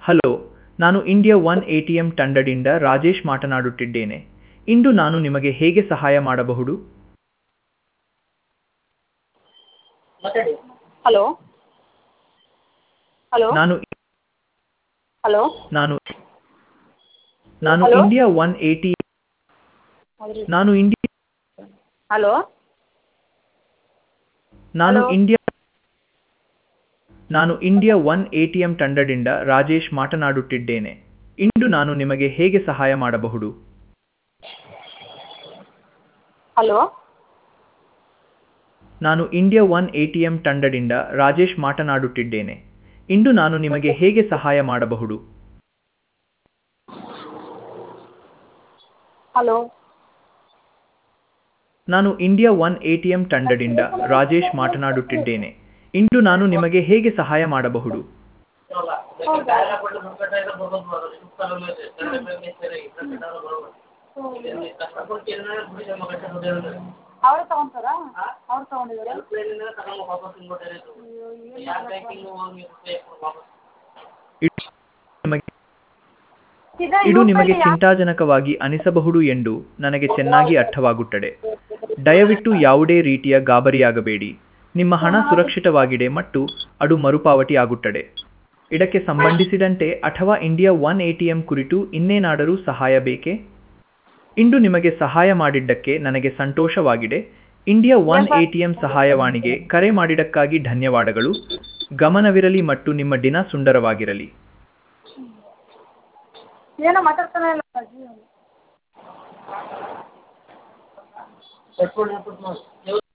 Hello ನಾನು India one A T M ತಂಡದಿಂದ ರಾಜೇಶ್ ಮಾತನಾಡುತ್ತಿದ್ದೇನೆ ಇಂದು ನಾನು ನಿಮಗೆ ಹೇಗೆ ಸಹಾಯ ಮಾಡಬಹುದು ಹಲೋ ಹಲೋ ನಾನು ಹಲೋ ನಾನು ನಾನು Hello? India one A T ನಾನು ಇಂಡಿಯಾ ಹಲೋ ನಾನು Hello? ಇಂಡಿಯಾ ನಾನು India one A T M ತಂಡದಿಂದ ರಾಜೇಶ್ ಮಾತನಾಡುತ್ತಿದ್ದೇನೆ ಇಂದು ನಾನು ನಿಮಗೆ ಹೇಗೆ ಸಹಾಯ ಮಾಡಬಹುದು ಹಲೋ ನಾನು India one A T M ತಂಡದಿಂದ ರಾಜೇಶ್ ಮಾತನಾಡುತ್ತಿದ್ದೇನೆ ಇಂದು ನಾನು ನಿಮಗೆ ಹೇಗೆ ಸಹಾಯ ಮಾಡಬಹುದು ಹಲೋ ನಾನು India one A T M ತಂಡದಿಂದ ರಾಜೇಶ್ ಮಾತನಾಡುತ್ತಿದ್ದೇನೆ ಇಂದು ನಾನು ನಿಮಗೆ ಹೇಗೆ ಸಹಾಯ ಮಾಡಬಹುದು ಅವರೇ ತಗೊಂತಾರಾ ಅವ್ರು ತಗೊಂಡಿದ್ದಾರೆ ಇದು ನಿಮಗೆ ಇದು ನಿಮಗೆ ಚಿಂತಾಜನಕವಾಗಿ ಅನಿಸಬಹುದು ಎಂದು ನನಗೆ ಚೆನ್ನಾಗಿ ಅರ್ಥವಾಗುತ್ತದೆ ದಯವಿಟ್ಟು ಯಾವುದೇ ರೀತಿಯ ಗಾಬರಿಯಾಗಬೇಡಿ ನಿಮ್ಮ ಹಣ ಸುರಕ್ಷಿತವಾಗಿದೆ ಮತ್ತು ಅದು ಮರುಪಾವತಿ ಆಗುತ್ತದೆ ಇದಕ್ಕೆ ಸಂಬಂಧಿಸಿದಂತೆ ಅಥವಾ India one A T M ಕುರಿತು ಇನ್ನೇನಾದರೂ ಸಹಾಯ ಬೇಕೇ ಇಂದು ನಿಮಗೆ ಸಹಾಯ ಮಾಡಿದ್ದಕ್ಕೆ ನನಗೆ ಸಂತೋಷವಾಗಿದೆ India one A T M ಸಹಾಯವಾಣಿಗೆ ಕರೆ ಮಾಡಿದ್ದಕ್ಕಾಗಿ ಧನ್ಯವಾದಗಳು ಗಮನವಿರಲಿ ಮತ್ತು ನಿಮ್ಮ ದಿನ ಸುಂದರವಾಗಿರಲಿ ಏನೋ ಮಾತಾಡ್ತಾನೆ ಇಲ್ಲ ಅಜ್ಜಿ